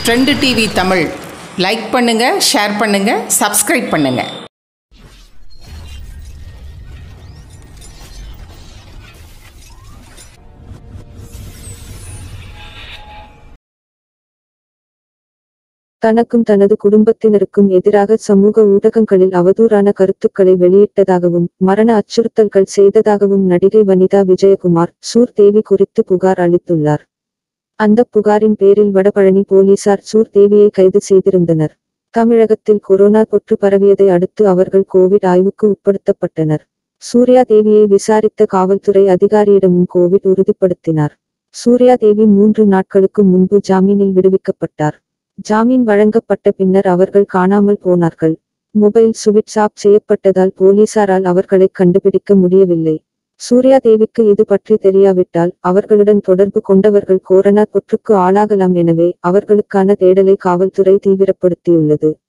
trend TV Tamil like பண்ணுங்கள் share பண்ணுங்கள் subscribe பண்ணுங்கள் தனக்கும் தனது குடும்பத்தினருக்கும் எதிராக சமூக ஊடகங்களில் அவதூறான கருத்துக்களை வெளியிட்டதாகவும் மரண அச்சுறுத்தல்கள் செய்ததாகவும் நடிகை வனிதா விஜயகுமார் சூர் தேவி குறித்து புகார் அளித்துள்ளார் அந்த புகாரின் பேரில் வடபழனி போலீசார் சூர் தேவியை கைது செய்திருந்தனர் தமிழகத்தில் கொரோனா தொற்று பரவியதை அடுத்து அவர்கள் கோவிட் ஆய்வுக்கு உட்படுத்தப்பட்டனர் சூர்யா தேவியை விசாரித்த காவல்துறை அதிகாரியிடமும் கோவிட் உறுதிப்படுத்தினார் சூர்யா தேவி மூன்று நாட்களுக்கு முன்பு ஜாமீனில் விடுவிக்கப்பட்டார் ஜாமீன் வழங்கப்பட்ட பின்னர் அவர்கள் காணாமல் போனார்கள் மொபைல் சுவிட்ச் ஆஃப் செய்யப்பட்டதால் போலீசாரால் அவர்களை கண்டுபிடிக்க முடியவில்லை சூர்யா தேவிக்கு இது பற்றி தெரியாவிட்டால் அவர்களுடன் தொடர்பு கொண்டவர்கள் கொரோனா தொற்றுக்கு ஆளாகலாம் எனவே அவர்களுக்கான தேடலை காவல்துறை தீவிரப்படுத்தியுள்ளது